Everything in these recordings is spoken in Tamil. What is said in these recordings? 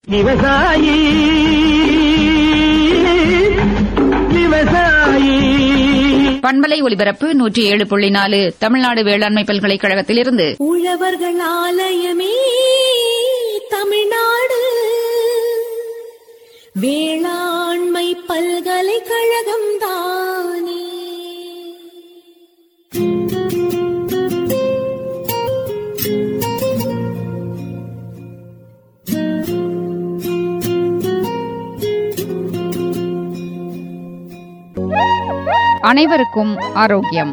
விவசாயி விவசாயி பண்பலை ஒலிபரப்பு நூற்றி ஏழு புள்ளி நாலு தமிழ்நாடு வேளாண்மை பல்கலைக்கழகத்திலிருந்து உழவர்கள் ஆலயமே தமிழ்நாடு வேளாண்மை பல்கலைக்கழகம் தானே அனைவருக்கும் ஆரோக்கியம்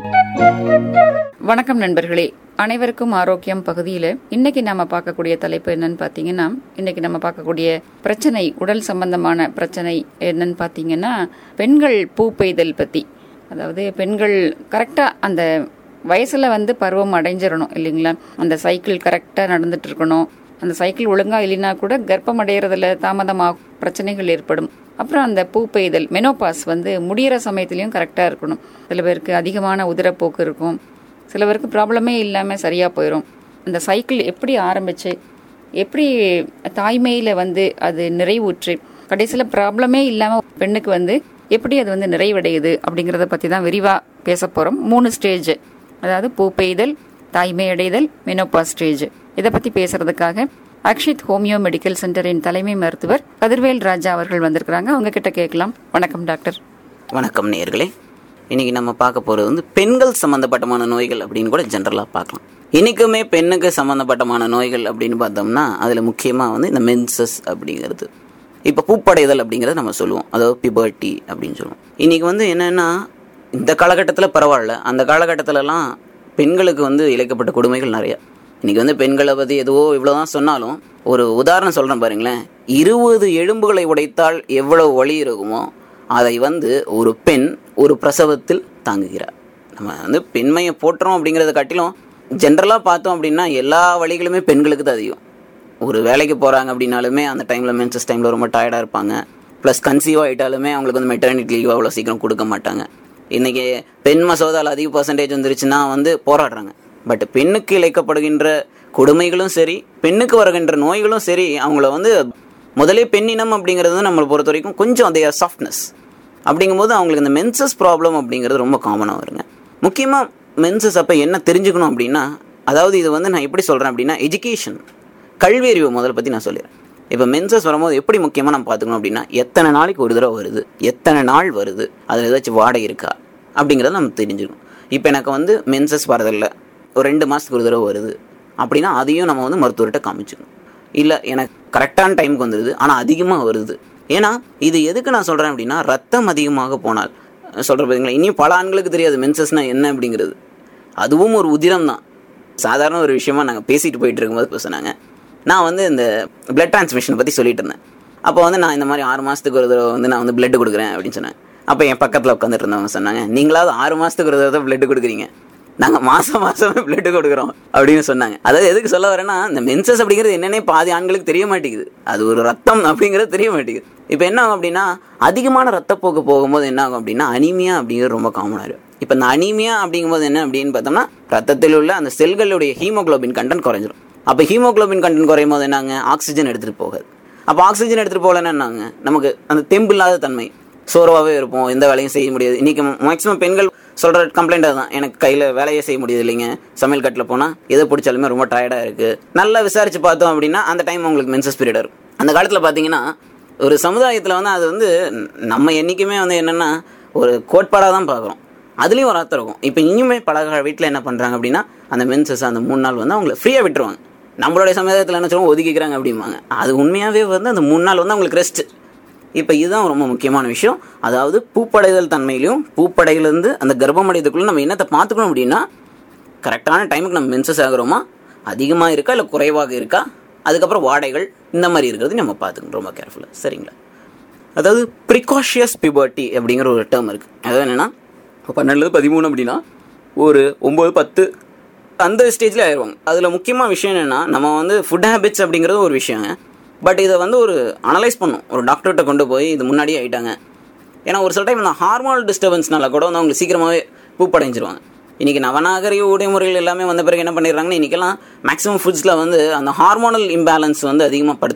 வணக்கம் நண்பர்களே அனைவருக்கும் ஆரோக்கியம் பகுதியில் இன்னைக்கு நம்ம பார்க்கக்கூடிய தலைப்பு என்னன்னு பார்த்தீங்கன்னா இன்னைக்கு நம்ம பார்க்கக்கூடிய பிரச்சனை உடல் சம்பந்தமான பிரச்சனை என்னன்னு பார்த்தீங்கன்னா பெண்கள் பூ பெய்தல் பற்றி அதாவது பெண்கள் கரெக்டாக அந்த வயசுல வந்து பருவம் அடைஞ்சிடணும் இல்லைங்களா அந்த சைக்கிள் கரெக்டாக நடந்துட்டு இருக்கணும் அந்த சைக்கிள் ஒழுங்கா இல்லைன்னா கூட கர்ப்பம் அடையிறதுல தாமதமாகும் பிரச்சனைகள் ஏற்படும் அப்புறம் அந்த பூ பெய்தல் மெனோபாஸ் வந்து முடியிற சமயத்துலயும் கரெக்டாக இருக்கணும் சில பேருக்கு அதிகமான உதிரப்போக்கு இருக்கும் சில பேருக்கு ப்ராப்ளமே இல்லாமல் சரியாக போயிடும் அந்த சைக்கிள் எப்படி ஆரம்பிச்சு எப்படி தாய்மையில் வந்து அது நிறைவுற்று கடைசியில் ப்ராப்ளமே இல்லாமல் பெண்ணுக்கு வந்து எப்படி அது வந்து நிறைவடையுது அப்படிங்கிறத பற்றி தான் விரிவாக பேச போகிறோம் மூணு ஸ்டேஜ் அதாவது பூ பெய்தல் தாய்மை அடைதல் மெனோபா ஸ்டேஜ் இதை பற்றி பேசுறதுக்காக அக்ஷித் ஹோமியோ மெடிக்கல் சென்டரின் தலைமை மருத்துவர் கதிர்வேல் ராஜா அவர்கள் வந்திருக்கிறாங்க அவங்க கிட்ட கேட்கலாம் வணக்கம் டாக்டர் வணக்கம் நேர்களே இன்னைக்கு நம்ம பார்க்க போகிறது வந்து பெண்கள் சம்மந்தப்பட்டமான நோய்கள் அப்படின்னு கூட ஜென்ரலாக பார்க்கலாம் இன்றைக்குமே பெண்ணுக்கு சம்மந்தப்பட்டமான நோய்கள் அப்படின்னு பார்த்தோம்னா அதில் முக்கியமாக வந்து இந்த மென்சஸ் அப்படிங்கிறது இப்போ பூப்படைதல் அப்படிங்கிறத நம்ம சொல்லுவோம் அதாவது பிபர்ட்டி அப்படின்னு சொல்லுவோம் இன்றைக்கி வந்து என்னென்னா இந்த காலகட்டத்தில் பரவாயில்ல அந்த காலகட்டத்திலலாம் பெண்களுக்கு வந்து இழைக்கப்பட்ட கொடுமைகள் நிறையா இன்றைக்கி வந்து பெண்களை பற்றி எதுவோ இவ்வளோதான் சொன்னாலும் ஒரு உதாரணம் சொல்கிறேன் பாருங்களேன் இருபது எலும்புகளை உடைத்தால் எவ்வளவு வலி இருக்குமோ அதை வந்து ஒரு பெண் ஒரு பிரசவத்தில் தாங்குகிறார் நம்ம வந்து பெண்மையை போட்டுறோம் அப்படிங்கிறத காட்டிலும் ஜென்ரலாக பார்த்தோம் அப்படின்னா எல்லா வழிகளுமே பெண்களுக்கு தான் அதிகம் ஒரு வேலைக்கு போகிறாங்க அப்படின்னாலுமே அந்த டைமில் மென்சஸ் டைமில் ரொம்ப டயர்டாக இருப்பாங்க ப்ளஸ் கன்சீவ் ஆகிட்டாலுமே அவங்களுக்கு வந்து மெட்டர்னிட்டி லீவ் அவ்வளோ சீக்கிரம் கொடுக்க மாட்டாங்க இன்றைக்கி பெண் மசோதாவில் அதிக பர்சன்டேஜ் வந்துருச்சுன்னா வந்து போராடுறாங்க பட் பெண்ணுக்கு இழைக்கப்படுகின்ற கொடுமைகளும் சரி பெண்ணுக்கு வருகின்ற நோய்களும் சரி அவங்கள வந்து முதலே பெண்ணினம் அப்படிங்கிறது வந்து நம்மளை பொறுத்த வரைக்கும் கொஞ்சம் அந்த சாஃப்ட்னஸ் அப்படிங்கும்போது அவங்களுக்கு இந்த மென்சஸ் ப்ராப்ளம் அப்படிங்கிறது ரொம்ப காமனாக வருங்க முக்கியமாக மென்சஸ் அப்போ என்ன தெரிஞ்சுக்கணும் அப்படின்னா அதாவது இது வந்து நான் எப்படி சொல்கிறேன் அப்படின்னா எஜுகேஷன் கல்வி அறிவு முதல்ல பற்றி நான் சொல்லிடுறேன் இப்போ மென்சஸ் வரும்போது எப்படி முக்கியமாக நம்ம பார்த்துக்கணும் அப்படின்னா எத்தனை நாளைக்கு ஒரு தடவை வருது எத்தனை நாள் வருது அதில் ஏதாச்சும் வாடை இருக்கா அப்படிங்கிறத நம்ம தெரிஞ்சுக்கணும் இப்போ எனக்கு வந்து மென்சஸ் வரதில்லை ஒரு ரெண்டு மாதத்துக்கு ஒரு தடவை வருது அப்படின்னா அதையும் நம்ம வந்து மருத்துவர்கிட்ட காமிச்சுக்கணும் இல்லை எனக்கு கரெக்டான டைமுக்கு வந்துடுது ஆனால் அதிகமாக வருது ஏன்னா இது எதுக்கு நான் சொல்கிறேன் அப்படின்னா ரத்தம் அதிகமாக போனால் சொல்கிற பார்த்தீங்களா இனியும் பல ஆண்களுக்கு தெரியாது மென்சஸ்னால் என்ன அப்படிங்கிறது அதுவும் ஒரு உதிரம் தான் சாதாரண ஒரு விஷயமா நாங்கள் பேசிட்டு போயிட்டு இருக்கும்போது சொன்னாங்க நான் வந்து இந்த பிளட் டிரான்ஸ்மிஷன் பற்றி சொல்லிட்டு இருந்தேன் அப்போ வந்து நான் இந்த மாதிரி ஆறு மாதத்துக்கு ஒரு தடவை வந்து நான் வந்து பிளட் கொடுக்குறேன் அப்படின்னு சொன்னேன் அப்போ என் பக்கத்தில் உட்காந்துட்டு இருந்தவங்க சொன்னாங்க நீங்களாவது ஆறு மாதத்துக்கு ஒரு தடவை பிளட் கொடுக்குறீங்க நாங்கள் மாதம் மாதமே பிளட் கொடுக்குறோம் அப்படின்னு சொன்னாங்க அதாவது எதுக்கு சொல்ல வரேன்னா இந்த மென்சஸ் அப்படிங்கிறது என்னன்னே பாதி ஆண்களுக்கு தெரிய மாட்டேங்குது அது ஒரு ரத்தம் அப்படிங்கிறது தெரிய மாட்டேங்குது இப்போ என்ன ஆகும் அப்படின்னா அதிகமான ரத்தப்போக்கு போகும்போது என்ன ஆகும் அப்படின்னா அனிமியா அப்படிங்கிறது ரொம்ப காமனாக இருக்கும் இப்போ இந்த அனிமியா அப்படிங்கும்போது என்ன அப்படின்னு பார்த்தோம்னா ரத்தத்தில் உள்ள அந்த செல்களுடைய ஹீமோகுளோபின் கண்டென்ட் குறைஞ்சிரும் அப்போ ஹீமோகுளோபின் கண்டென்ட் குறையும் போது என்னங்க ஆக்சிஜன் எடுத்துகிட்டு போகாது அப்போ ஆக்சிஜன் எடுத்துகிட்டு போகலன்னா என்னங்க நமக்கு அந்த தெம்பு இல்லாத தன்மை சோர்வாகவே இருப்போம் எந்த வேலையும் செய்ய முடியாது இன்றைக்கி மேக்ஸிமம் பெண்கள் சொல்கிற கம்ப்ளைண்ட் அதுதான் எனக்கு கையில் வேலையே செய்ய முடியுது இல்லைங்க சமையல் கட்டில் போனால் எதை பிடிச்சாலுமே ரொம்ப டயர்டாக இருக்குது நல்லா விசாரித்து பார்த்தோம் அப்படின்னா அந்த டைம் உங்களுக்கு மென்சஸ் பீரியட் இருக்கும் அந்த காலத்தில் பார்த்தீங்கன்னா ஒரு சமுதாயத்தில் வந்து அது வந்து நம்ம என்றைக்குமே வந்து என்னென்னா ஒரு கோட்பாடாக தான் பார்க்குறோம் அதுலேயும் ஒரு அர்த்தம் இருக்கும் இப்போ இனிமே பல வீட்டில் என்ன பண்ணுறாங்க அப்படின்னா அந்த மென்சஸ் அந்த மூணு நாள் வந்து அவங்கள ஃப்ரீயாக விட்டுருவாங்க நம்மளுடைய சமுதாயத்தில் என்ன சொல்லுவோம் ஒதுக்கிக்கிறாங்க அப்படிம்பாங்க அது உண்மையாகவே வந்து அந்த மூணு நாள் வந்து அவங்களுக்கு ரெஸ்ட்டு இப்போ இதுதான் ரொம்ப முக்கியமான விஷயம் அதாவது பூப்படைதல் தன்மையிலையும் பூப்படையிலேருந்து அந்த கர்ப்பம் அடையதுக்குள்ளே நம்ம என்னத்தை பார்த்துக்கணும் அப்படின்னா கரெக்டான டைமுக்கு நம்ம மென்சஸ் ஆகிறோமா அதிகமாக இருக்கா இல்லை குறைவாக இருக்கா அதுக்கப்புறம் வாடைகள் இந்த மாதிரி இருக்கிறது நம்ம பார்த்துக்கணும் ரொம்ப கேர்ஃபுல்லாக சரிங்களா அதாவது ப்ரிகாஷியஸ் பிபர்ட்டி அப்படிங்கிற ஒரு டேர்ம் இருக்குது அதாவது என்னென்னா இப்போ பன்னெண்டுலேருந்து பதிமூணு அப்படின்னா ஒரு ஒம்பது பத்து அந்த ஸ்டேஜில் ஆயிடுவாங்க அதில் முக்கியமான விஷயம் என்னென்னா நம்ம வந்து ஃபுட் ஹேபிட்ஸ் அப்படிங்கிறது ஒரு விஷயங்க பட் இதை வந்து ஒரு அனலைஸ் பண்ணும் ஒரு டாக்டர்கிட்ட கொண்டு போய் இது முன்னாடியே ஆயிட்டாங்க ஏன்னா ஒரு சில டைம் இந்த ஹார்மோனல் டிஸ்டர்பன்ஸ்னால கூட வந்து அவங்க சீக்கிரமாகவே பூப்படைஞ்சிருவாங்க இன்றைக்கி நவநாகரிக உடைமுறைகள் எல்லாமே வந்த பிறகு என்ன பண்ணிடுறாங்கன்னா இன்றைக்கெல்லாம் மேக்ஸிமம் ஃபுட்ஸில் வந்து அந்த ஹார்மோனல் இம்பேலன்ஸ் வந்து அதிகமாக படுத்துகிற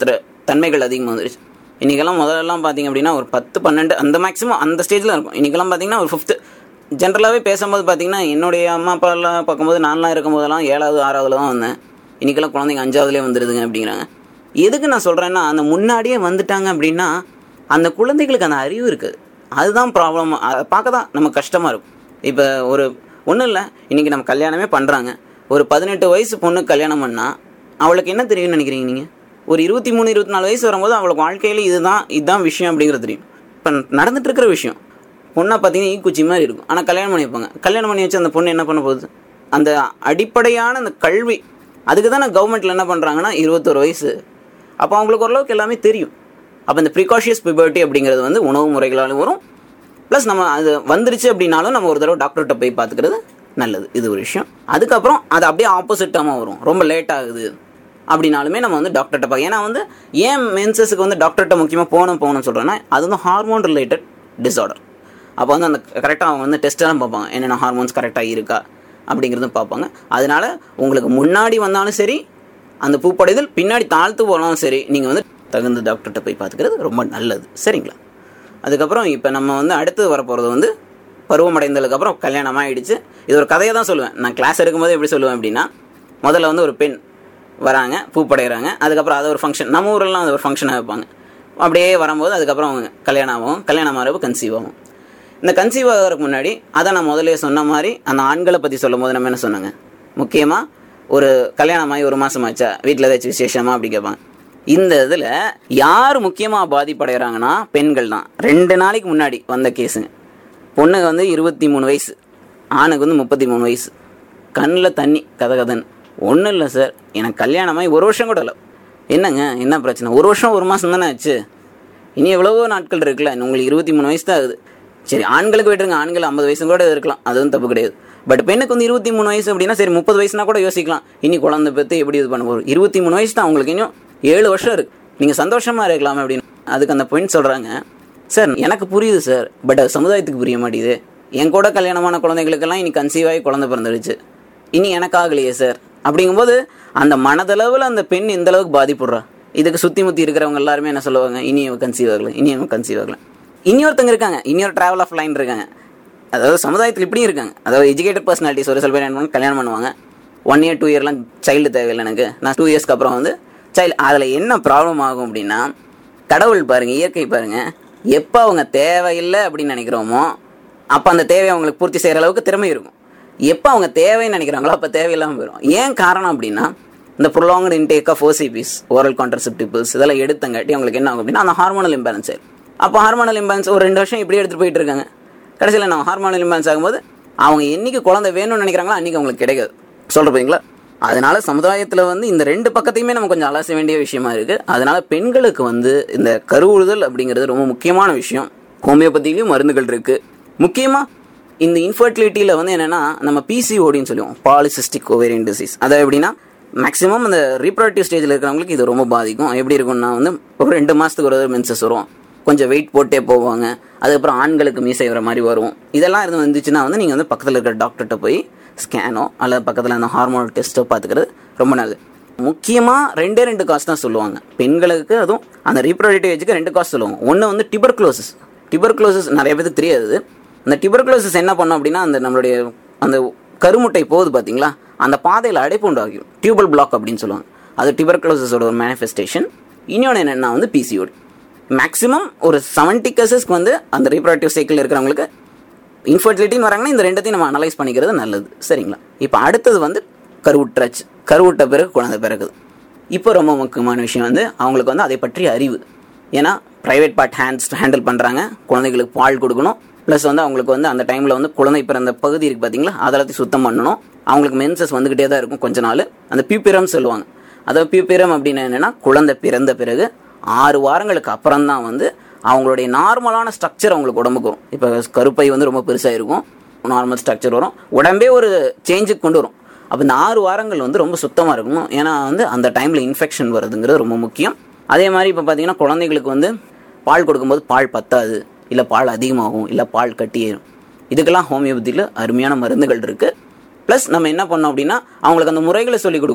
தன்மைகள் அதிகமாக வந்துருச்சு இன்றைக்கெல்லாம் முதல்லலாம் பார்த்தீங்க அப்படின்னா ஒரு பத்து பன்னெண்டு அந்த மேக்ஸிமம் அந்த ஸ்டேஜில் இருக்கும் இன்றைக்கெல்லாம் பார்த்தீங்கன்னா ஒரு ஃபிஃப்த்து ஜென்ரலாகவே பேசும்போது பார்த்தீங்கன்னா என்னுடைய அம்மா அப்பாலாம் பார்க்கும்போது நான்லாம் இருக்கும்போதெல்லாம் ஏழாவது ஆறாவதுல தான் வந்தேன் இன்றைக்கெல்லாம் குழந்தைங்க அஞ்சாவதுலேயே வந்துடுதுங்க அப்படிங்கிறாங்க எதுக்கு நான் சொல்கிறேன்னா அந்த முன்னாடியே வந்துட்டாங்க அப்படின்னா அந்த குழந்தைகளுக்கு அந்த அறிவு இருக்குது அதுதான் ப்ராப்ளம் அதை பார்க்க தான் நமக்கு கஷ்டமாக இருக்கும் இப்போ ஒரு ஒன்றும் இல்லை இன்றைக்கி நம்ம கல்யாணமே பண்ணுறாங்க ஒரு பதினெட்டு வயசு பொண்ணு கல்யாணம் பண்ணால் அவளுக்கு என்ன தெரியும்னு நினைக்கிறீங்க நீங்கள் ஒரு இருபத்தி மூணு இருபத்தி நாலு வயசு வரும்போது அவளுக்கு வாழ்க்கையில் இதுதான் இதுதான் விஷயம் அப்படிங்கிறது தெரியும் இப்போ நடந்துட்டு இருக்கிற விஷயம் பொண்ணை பார்த்தீங்கன்னா ஈக்குச்சி மாதிரி இருக்கும் ஆனால் கல்யாணம் பண்ணி வைப்பாங்க கல்யாணம் பண்ணி வச்சு அந்த பொண்ணு என்ன பண்ண போகுது அந்த அடிப்படையான அந்த கல்வி அதுக்கு தான் கவர்மெண்ட்டில் என்ன பண்ணுறாங்கன்னா இருபத்தொரு வயசு அப்போ அவங்களுக்கு ஓரளவுக்கு எல்லாமே தெரியும் அப்போ இந்த ப்ரிகாஷியஸ் பிபர்ட்டி அப்படிங்கிறது வந்து உணவு முறைகளாலும் வரும் ப்ளஸ் நம்ம அது வந்துருச்சு அப்படின்னாலும் நம்ம ஒரு தடவை டாக்டர்கிட்ட போய் பார்த்துக்கிறது நல்லது இது ஒரு விஷயம் அதுக்கப்புறம் அது அப்படியே ஆப்போசிட்டாக வரும் ரொம்ப லேட் ஆகுது அப்படின்னாலுமே நம்ம வந்து டாக்டர்கிட்ட பார்க்க ஏன்னா வந்து ஏன் மென்சஸுக்கு வந்து டாக்டர்கிட்ட முக்கியமாக போகணும் போகணும்னு சொல்கிறேன்னா அது வந்து ஹார்மோன் ரிலேட்டட் டிஸார்டர் அப்போ வந்து அந்த கரெக்டாக அவங்க வந்து டெஸ்ட்டெல்லாம் பார்ப்பாங்க என்னென்ன ஹார்மோன்ஸ் கரெக்டாக இருக்கா அப்படிங்கிறதும் பார்ப்பாங்க அதனால உங்களுக்கு முன்னாடி வந்தாலும் சரி அந்த பூப்படைதல் பின்னாடி தாழ்த்து போனாலும் சரி நீங்கள் வந்து தகுந்த டாக்டர்கிட்ட போய் பார்த்துக்கிறது ரொம்ப நல்லது சரிங்களா அதுக்கப்புறம் இப்போ நம்ம வந்து அடுத்து வரப்போகிறது வந்து பருவமடைந்ததுக்கப்புறம் கல்யாணம் ஆகிடுச்சு இது ஒரு கதையை தான் சொல்லுவேன் நான் கிளாஸ் எடுக்கும்போது எப்படி சொல்லுவேன் அப்படின்னா முதல்ல வந்து ஒரு பெண் வராங்க பூப்படைகிறாங்க அதுக்கப்புறம் அது ஒரு ஃபங்க்ஷன் நம்ம ஊரெல்லாம் அது ஒரு ஃபங்க்ஷனாக வைப்பாங்க அப்படியே வரும்போது அதுக்கப்புறம் அவங்க கல்யாணம் ஆகும் கல்யாணம் ஆகிறப்ப கன்சீவ் ஆகும் இந்த கன்சீவ் ஆகிறதுக்கு முன்னாடி அதை நான் முதலே சொன்ன மாதிரி அந்த ஆண்களை பற்றி சொல்லும் போது நம்ம என்ன சொன்னாங்க முக்கியமாக ஒரு கல்யாணம் ஆகி ஒரு மாதம் ஆச்சா வீட்டில் ஏதாச்சும் விசேஷமா அப்படி கேட்பாங்க இந்த இதில் யார் முக்கியமாக பாதிப்படைகிறாங்கன்னா பெண்கள் தான் ரெண்டு நாளைக்கு முன்னாடி வந்த கேஸுங்க பொண்ணுக்கு வந்து இருபத்தி மூணு வயசு ஆணுக்கு வந்து முப்பத்தி மூணு வயசு கண்ணில் தண்ணி கத கதன்னு ஒன்றும் இல்லை சார் எனக்கு கல்யாணமாகி ஒரு வருஷம் கூட இல்லை என்னங்க என்ன பிரச்சனை ஒரு வருஷம் ஒரு மாதம் தானே ஆச்சு இனி எவ்வளவோ நாட்கள் இருக்குல்ல இன்னும் உங்களுக்கு இருபத்தி மூணு வயசு தான் ஆகுது சரி ஆண்களுக்கு விட்டுருங்க ஆண்கள் ஐம்பது வயசு கூட இருக்கலாம் அதுவும் தப்பு கிடையாது பட் பெண்ணுக்கு வந்து இருபத்தி மூணு வயசு அப்படின்னா சரி முப்பது வயசுனா கூட யோசிக்கலாம் இனி குழந்தை பெற்று எப்படி இது பண்ண போகிறோம் இருபத்தி மூணு வயசு தான் உங்களுக்கு இன்னும் ஏழு வருஷம் இருக்கு நீங்கள் சந்தோஷமாக இருக்கலாம் அப்படின்னு அதுக்கு அந்த பெண் சொல்கிறாங்க சார் எனக்கு புரியுது சார் பட் அது சமுதாயத்துக்கு புரிய மாட்டேங்குது என் கூட கல்யாணமான குழந்தைகளுக்கெல்லாம் இனி கன்சீவ் ஆகி குழந்தை பிறந்துடுச்சு இனி எனக்கு ஆகலையே சார் அப்படிங்கும்போது அந்த மனதளவில் அந்த பெண் எந்த அளவுக்கு பாதிப்புடுறா இதுக்கு சுற்றி முற்றி இருக்கிறவங்க எல்லாருமே என்ன சொல்லுவாங்க இனி அவன் கன்சீவ் ஆகல இனி அவன் கன்சீவ் ஆகல இன்னொருத்தங்க இருக்காங்க இன்னொரு ட்ராவல் ஆஃப் லைன் இருக்காங்க அதாவது சமுதாயத்தில் இப்படியும் இருக்காங்க அதாவது எஜுகேட்டட் பர்சனாலிட்டிஸ் ஒரு சில பேர் என்ன பண்ணுவாங்க, கல்யாணம் பண்ணுவாங்க ஒன் இயர் டூ இயர்லாம் சைல்டு தேவையில்லை எனக்கு நான் டூ இயர்ஸ்க்கு அப்புறம் வந்து சைல்டு அதில் என்ன ப்ராப்ளம் ஆகும் அப்படின்னா கடவுள் பாருங்க இயற்கை பாருங்க எப்போ அவங்க தேவையில்லை அப்படின்னு நினைக்கிறோமோ அப்போ அந்த தேவையை அவங்களுக்கு பூர்த்தி செய்கிற அளவுக்கு திறமை இருக்கும் எப்போ அவங்க தேவைன்னு நினைக்கிறாங்களோ அப்போ தேவையில்லாமல் போயிடும் ஏன் காரணம் அப்படின்னா இந்த prolonged intake of OCPs oral contraceptives இதெல்லாம் எடுத்தங்காட்டி அவங்களுக்கு என்ன ஆகும் அப்படின்னா அந்த ஹார்மோனல் இம்பேலன்ஸ் ஆயிடும் அப்போ ஹார்மோனல் இம்பேலன்ஸ் ஒரு ரெண்டு வருஷம் இப்படி எடுத்துகிட்டு போயிட்டு இருக்காங்க கடைசியில் நம்ம ஹார்மோனல் இம்பேலன்ஸ் ஆகும்போது அவங்க என்னைக்கு குழந்தை வேணும்னு நினைக்கிறாங்களோ அன்றைக்கி அவங்களுக்கு கிடைக்காது சொல்கிற போறீங்களா அதனால சமுதாயத்தில் வந்து இந்த ரெண்டு பக்கத்தையுமே நம்ம கொஞ்சம் அலச வேண்டிய விஷயமா இருக்குது அதனால பெண்களுக்கு வந்து இந்த கருவுறுதல் அப்படிங்கிறது ரொம்ப முக்கியமான விஷயம் ஹோமியோபதியிலையும் மருந்துகள் இருக்குது முக்கியமாக இந்த இன்ஃபர்டிலிட்டியில் வந்து என்னென்னா நம்ம பிசிஓடின்னு சொல்லுவோம் பாலிசிஸ்டிக் ஓவேரியன் டிசீஸ் அதை எப்படின்னா மேக்ஸிமம் அந்த ரீப்ரொடக்டிவ் ஸ்டேஜில் இருக்கிறவங்களுக்கு இது ரொம்ப பாதிக்கும் எப்படி இருக்கும்னா வந்து ஒரு ரெண்டு மாதத்துக்கு ஒரு மென்சஸ் வரும் கொஞ்சம் வெயிட் போட்டே போவாங்க அதுக்கப்புறம் ஆண்களுக்கு மீசை வர மாதிரி வரும் இதெல்லாம் இருந்து வந்துச்சுன்னா வந்து நீங்கள் வந்து பக்கத்தில் இருக்கிற டாக்டர்கிட்ட போய் ஸ்கேனோ அல்லது பக்கத்தில் அந்த ஹார்மோனல் டெஸ்ட்டோ பார்த்துக்கிறது ரொம்ப நல்லது முக்கியமாக ரெண்டே ரெண்டு காசு தான் சொல்லுவாங்க பெண்களுக்கு அதுவும் அந்த ரீப்ரொடக்டிவ் ஏஜுக்கு ரெண்டு காசு சொல்லுவாங்க ஒன்று வந்து டிபர்க்ளோசிஸ் டிபர்க்ளோசிஸ் நிறைய பேருக்கு தெரியாது அந்த டிபர்க்ளோசிஸ் என்ன பண்ணும் அப்படின்னா அந்த நம்மளுடைய அந்த கருமுட்டை போகுது பார்த்தீங்களா அந்த பாதையில் அடைப்பு உண்டாகும் டியூபல் பிளாக் அப்படின்னு சொல்லுவாங்க அது டிபர்க்ளோசிஸோட ஒரு மேனிஃபெஸ்டேஷன் இன்னொன்று என்னென்னா வந்து பிசிஓடி மேக்ஸிமம் ஒரு செவன்ட்டி கேசஸ்க்கு வந்து அந்த ரீப்ரொடக்டிவ் சைக்கிள் இருக்கிறவங்களுக்கு இன்ஃபர்டிலிட்டின்னு வராங்கன்னா இந்த ரெண்டத்தையும் நம்ம அனலைஸ் பண்ணிக்கிறது நல்லது சரிங்களா இப்போ அடுத்தது வந்து கருவுற்றாச்சு கருவுட்ட பிறகு குழந்தை பிறகுது இப்போ ரொம்ப முக்கியமான விஷயம் வந்து அவங்களுக்கு வந்து அதை பற்றி அறிவு ஏன்னா ப்ரைவேட் பார்ட் ஹேண்ட்ஸ் ஹேண்டில் பண்ணுறாங்க குழந்தைகளுக்கு பால் கொடுக்கணும் ப்ளஸ் வந்து அவங்களுக்கு வந்து அந்த டைமில் வந்து குழந்தை பிறந்த பகுதி இருக்குது பார்த்தீங்களா அதெல்லாத்தையும் சுத்தம் பண்ணணும் அவங்களுக்கு மென்சஸ் வந்துக்கிட்டே தான் இருக்கும் கொஞ்ச நாள் அந்த பியூபிரம் சொல்லுவாங்க அதாவது பியூபிரம் அப்படின்னு என்னென்னா குழந்தை பிறந்த பிறகு ஆறு வாரங்களுக்கு அப்புறம் தான் வந்து அவங்களுடைய நார்மலான ஸ்ட்ரக்சர் அவங்களுக்கு உடம்புக்கு வரும் இப்போ கருப்பை வந்து ரொம்ப பெருசாக இருக்கும் நார்மல் ஸ்ட்ரக்சர் வரும் உடம்பே ஒரு சேஞ்சுக்கு கொண்டு வரும் அப்போ இந்த ஆறு வாரங்கள் வந்து ரொம்ப சுத்தமாக இருக்கணும் ஏன்னா வந்து அந்த டைமில் இன்ஃபெக்ஷன் வருதுங்கிறது ரொம்ப முக்கியம் அதே மாதிரி இப்போ பார்த்தீங்கன்னா குழந்தைங்களுக்கு வந்து பால் கொடுக்கும்போது பால் பத்தாது இல்லை பால் அதிகமாகும் இல்லை பால் கட்டியேறும் இதுக்கெல்லாம் ஹோமியோபதியில் அருமையான மருந்துகள் இருக்குது ப்ளஸ் நம்ம என்ன பண்ணோம் அப்படின்னா அவங்களுக்கு அந்த முறைகளை சொல்லிக் கொடுக்கணும்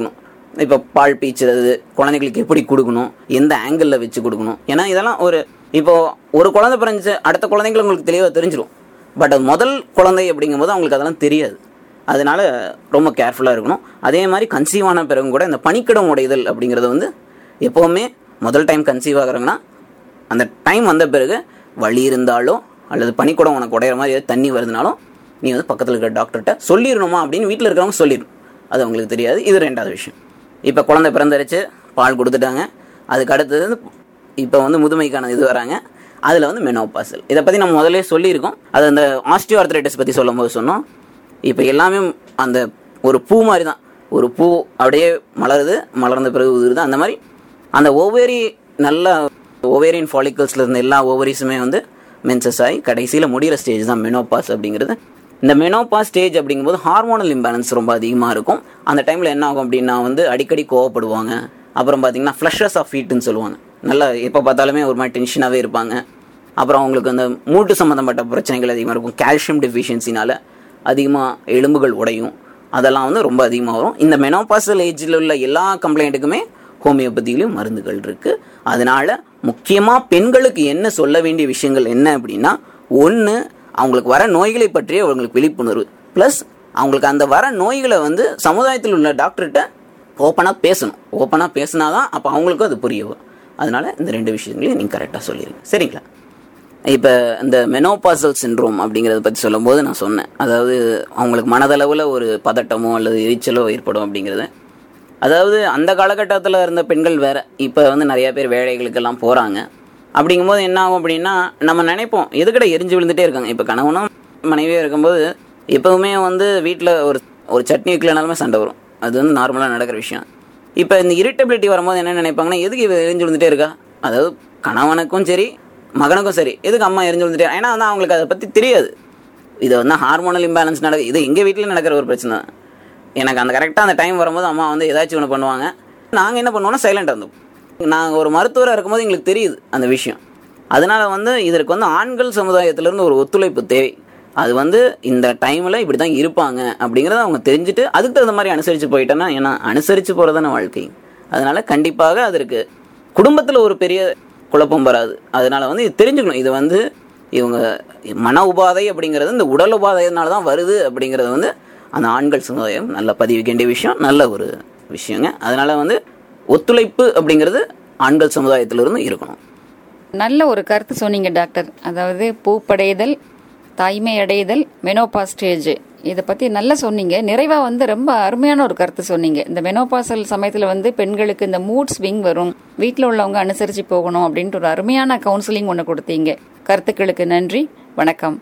இப்போ பால் பீச்சுறது குழந்தைகளுக்கு எப்படி கொடுக்கணும் எந்த ஆங்கிளில் வச்சு கொடுக்கணும் ஏன்னா இதெல்லாம் ஒரு இப்போ ஒரு குழந்தை பிறந்துச்சு அடுத்த குழந்தைங்களுக்கு உங்களுக்கு தெளிவாக தெரிஞ்சிடும் பட் அது முதல் குழந்தை அப்படிங்கும்போது அவங்களுக்கு அதெல்லாம் தெரியாது அதனால ரொம்ப கேர்ஃபுல்லாக இருக்கணும் அதே மாதிரி கன்சீவ் ஆன பிறகும் கூட இந்த பனிக்கிடம் உடைதல் அப்படிங்கிறது வந்து எப்போவுமே முதல் டைம் கன்சீவ் ஆகுறாங்கன்னா அந்த டைம் வந்த பிறகு வலி இருந்தாலோ அல்லது பனிக்கூடம் உனக்கு உடையிற மாதிரி ஏதாவது தண்ணி வருதுனாலும் நீ வந்து பக்கத்தில் இருக்கிற டாக்டர்கிட்ட சொல்லிடணுமா அப்படின்னு வீட்டில் இருக்கிறவங்க சொல்லிடணும் அது அவங்களுக்கு தெரியாது இது ரெண்டாவது விஷயம் இப்போ குழந்தை பிறந்தரிச்சு பால் கொடுத்துட்டாங்க அதுக்கு அடுத்தது வந்து இப்போ வந்து முதுமைக்கான இது வராங்க அதில் வந்து மெனோபாசல் இதை பற்றி நம்ம முதல்ல சொல்லியிருக்கோம் அது அந்த ஆஸ்டியோ ஆர்த்தரைட்டிஸ் பற்றி சொல்லும்போது சொன்னோம் இப்போ எல்லாமே அந்த ஒரு பூ மாதிரி தான் ஒரு பூ அப்படியே மலருது மலர்ந்த பிறகு உதிருது அந்த மாதிரி அந்த ஒவ்வொரு நல்ல ஓவேரியன் ஃபாலிக்கல்ஸில் இருந்த எல்லா ஓவரிஸுமே வந்து மென்சஸ் ஆகி கடைசியில் முடிகிற ஸ்டேஜ் தான் மெனோபாஸ் அப்படிங்கிறது இந்த மெனோபாஸ் ஸ்டேஜ் அப்படிங்கும்போது ஹார்மோனல் இம்பேலன்ஸ் ரொம்ப அதிகமாக இருக்கும் அந்த டைமில் என்ன ஆகும் அப்படின்னா வந்து அடிக்கடி கோவப்படுவாங்க அப்புறம் பார்த்தீங்கன்னா ஃப்ளஷஸ் ஆஃப் ஃபீட்டுன்னு சொல்லுவாங்க நல்லா எப்போ பார்த்தாலுமே ஒரு மாதிரி டென்ஷனாகவே இருப்பாங்க அப்புறம் அவங்களுக்கு அந்த மூட்டு சம்மந்தப்பட்ட பிரச்சனைகள் அதிகமாக இருக்கும் கால்சியம் டெஃபிஷியன்சினால அதிகமாக எலும்புகள் உடையும் அதெல்லாம் வந்து ரொம்ப அதிகமாக வரும் இந்த மெனோபாசல் ஏஜில் உள்ள எல்லா கம்ப்ளைண்ட்டுக்குமே ஹோமியோபதியிலும் மருந்துகள் இருக்குது அதனால முக்கியமாக பெண்களுக்கு என்ன சொல்ல வேண்டிய விஷயங்கள் என்ன அப்படின்னா ஒன்று அவங்களுக்கு வர நோய்களை பற்றிய அவங்களுக்கு விழிப்புணர்வு ப்ளஸ் அவங்களுக்கு அந்த வர நோய்களை வந்து சமுதாயத்தில் உள்ள டாக்டர்கிட்ட ஓப்பனாக பேசணும் ஓப்பனாக பேசினா தான் அப்போ அவங்களுக்கும் அது புரிய வரும் அதனால இந்த ரெண்டு விஷயங்களையும் நீங்கள் கரெக்டாக சொல்லிடுங்க சரிங்களா இப்போ இந்த மெனோபாசல் சின்ரோம் அப்படிங்கிறத பற்றி சொல்லும்போது நான் சொன்னேன் அதாவது அவங்களுக்கு மனதளவில் ஒரு பதட்டமோ அல்லது எரிச்சலோ ஏற்படும் அப்படிங்கிறது அதாவது அந்த காலகட்டத்தில் இருந்த பெண்கள் வேற இப்போ வந்து நிறைய பேர் வேலைகளுக்கெல்லாம் போகிறாங்க அப்படிங்கும்போது என்ன ஆகும் அப்படின்னா நம்ம நினைப்போம் எதுக்கட எரிஞ்சு விழுந்துட்டே இருக்காங்க இப்போ கணவனும் மனைவியும் இருக்கும்போது எப்பவுமே வந்து வீட்டில் ஒரு ஒரு சட்னி வைக்கலனாலுமே சண்டை வரும் அது வந்து நார்மலாக நடக்கிற விஷயம் இப்போ இந்த இரிட்டபிலிட்டி வரும்போது என்ன நினைப்பாங்கன்னா எதுக்கு இவ எரிஞ்சு விழுந்துட்டே இருக்கா அதாவது கணவனுக்கும் சரி மகனுக்கும் சரி எதுக்கு அம்மா எரிஞ்சு விழுந்துட்டே ஏன்னா வந்து அவங்களுக்கு அதை பற்றி தெரியாது இது வந்து ஹார்மோனல் இம்பேலன்ஸ் நடக்குது இது எங்கள் வீட்டில் நடக்கிற ஒரு பிரச்சனை தான் எனக்கு அந்த கரெக்டாக அந்த டைம் வரும்போது அம்மா வந்து ஏதாச்சும் ஒன்று பண்ணுவாங்க நாங்கள் என்ன பண்ணுவோம்னா சைலண்டாக இருந்தோம் நாங்கள் ஒரு மருத்துவராக இருக்கும்போது எங்களுக்கு தெரியுது அந்த விஷயம் அதனால வந்து இதற்கு வந்து ஆண்கள் சமுதாயத்திலேருந்து ஒரு ஒத்துழைப்பு தேவை அது வந்து இந்த டைமில் இப்படி தான் இருப்பாங்க அப்படிங்கிறத அவங்க தெரிஞ்சுட்டு அதுக்கு தகுந்த மாதிரி அனுசரித்து போயிட்டேன்னா ஏன்னா அனுசரித்து போகிறது தானே வாழ்க்கை அதனால கண்டிப்பாக அதற்கு குடும்பத்தில் ஒரு பெரிய குழப்பம் வராது அதனால வந்து இது தெரிஞ்சுக்கணும் இது வந்து இவங்க மன உபாதை அப்படிங்கிறது இந்த உடல் உபாதையினால தான் வருது அப்படிங்கிறது வந்து அந்த ஆண்கள் சமுதாயம் நல்லா பதிவிக்க வேண்டிய விஷயம் நல்ல ஒரு விஷயங்க அதனால வந்து ஒத்துழைப்பு அப்படிங்கிறது ஆண்கள் சமுதாயத்திலிருந்து இருக்கணும் நல்ல ஒரு கருத்து சொன்னீங்க டாக்டர் அதாவது பூப்படைதல் தாய்மை அடைதல் மெனோபா ஸ்டேஜ் இதை பற்றி நல்லா சொன்னீங்க நிறைவாக வந்து ரொம்ப அருமையான ஒரு கருத்து சொன்னீங்க இந்த மெனோபாசல் சமயத்தில் வந்து பெண்களுக்கு இந்த மூட் ஸ்விங் வரும் வீட்டில் உள்ளவங்க அனுசரித்து போகணும் அப்படின்ட்டு ஒரு அருமையான கவுன்சிலிங் ஒன்று கொடுத்தீங்க கருத்துக்களுக்கு நன்றி வணக்கம்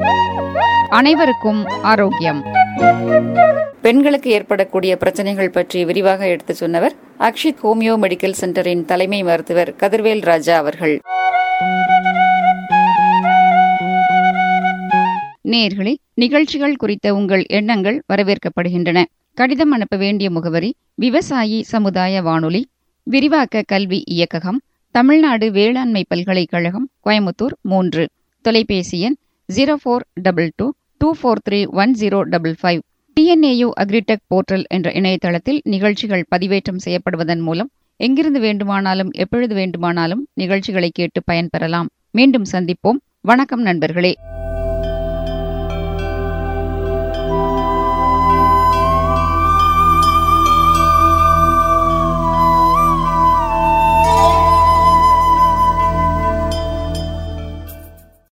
அனைவருக்கும் ஆரோக்கியம் பெண்களுக்கு ஏற்படக்கூடிய பிரச்சனைகள் பற்றி விரிவாக எடுத்து சொன்னவர் அக்ஷித் ஹோமியோ மெடிக்கல் சென்டரின் தலைமை மருத்துவர் கதிர்வேல் ராஜா அவர்கள் நேர்களே நிகழ்ச்சிகள் குறித்த உங்கள் எண்ணங்கள் வரவேற்கப்படுகின்றன கடிதம் அனுப்ப வேண்டிய முகவரி விவசாயி சமுதாய வானொலி விரிவாக்க கல்வி இயக்ககம் தமிழ்நாடு வேளாண்மை பல்கலைக்கழகம் கோயமுத்தூர் மூன்று தொலைபேசி எண் zero four double two two four three one zero double five TNAU agritech portal என்ற இணையதளத்தில் நிகழ்ச்சிகள் பதிவேற்றம் செய்யப்படுவதன் மூலம் எங்கிருந்து வேண்டுமானாலும் எப்பொழுது வேண்டுமானாலும் நிகழ்ச்சிகளை கேட்டு பயன்பெறலாம் மீண்டும் சந்திப்போம் வணக்கம் நண்பர்களே